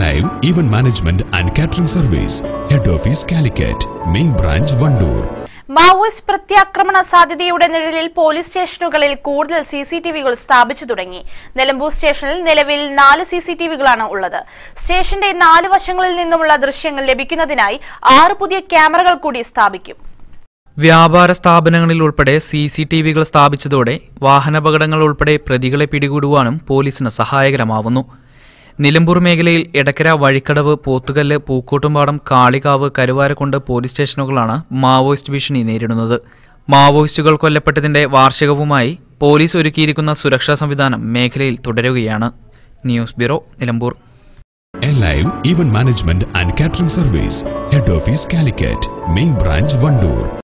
live event management and catering service head office Calicut main branch Wandoor Maoist പ്രത്യാക്രമണ സാധ്യതയുടെ നിഴലിൽ police സ്റ്റേഷനുകളിൽ കൂടുതൽ സി സി ടി വികൾ സ്ഥാപിച്ചു തുടങ്ങി നിലമ്പൂർ സ്റ്റേഷനിൽ നിലവിൽ നാല് സി സി ടി വികളാണ് ഉള്ളത് സ്റ്റേഷന്റെ നാല് വശങ്ങളിൽ നിന്നുമുള്ള ദൃശ്യങ്ങൾ ലഭിക്കുന്നതിനായി ആറ് പുതിയ ക്യാമറകൾ കൂടി സ്ഥാപിക്കും വ്യാപാര സ്ഥാപനങ്ങളിൽ ഉൾപ്പെടെ സി സി ടി വികൾ സ്ഥാപിച്ചതോടെ വാഹനാപകടങ്ങൾ ഉൾപ്പെടെ പ്രതികളെ പിടികൂടുവാനും പോലീസിന് സഹായകരമാവുന്നു നിലമ്പൂർ മേഖലയിൽ എടക്കര വഴിക്കടവ് പോത്തുകല്ല് പൂക്കോട്ടുംപാടം കാളികാവ് കരുവാരക്കുണ്ട് പോലീസ് സ്റ്റേഷനുകളാണ് മാവോയിസ്റ്റ് ഭീഷണി നേരിടുന്നത് മാവോയിസ്റ്റുകൾ കൊല്ലപ്പെട്ടതിന്റെ വാർഷികവുമായി പോലീസ് ഒരുക്കിയിരിക്കുന്ന സുരക്ഷാ സംവിധാനം മേഖലയിൽ തുടരുകയാണ് news bureau Nilambur live event management and catering service head office Calicut main branch Wandoor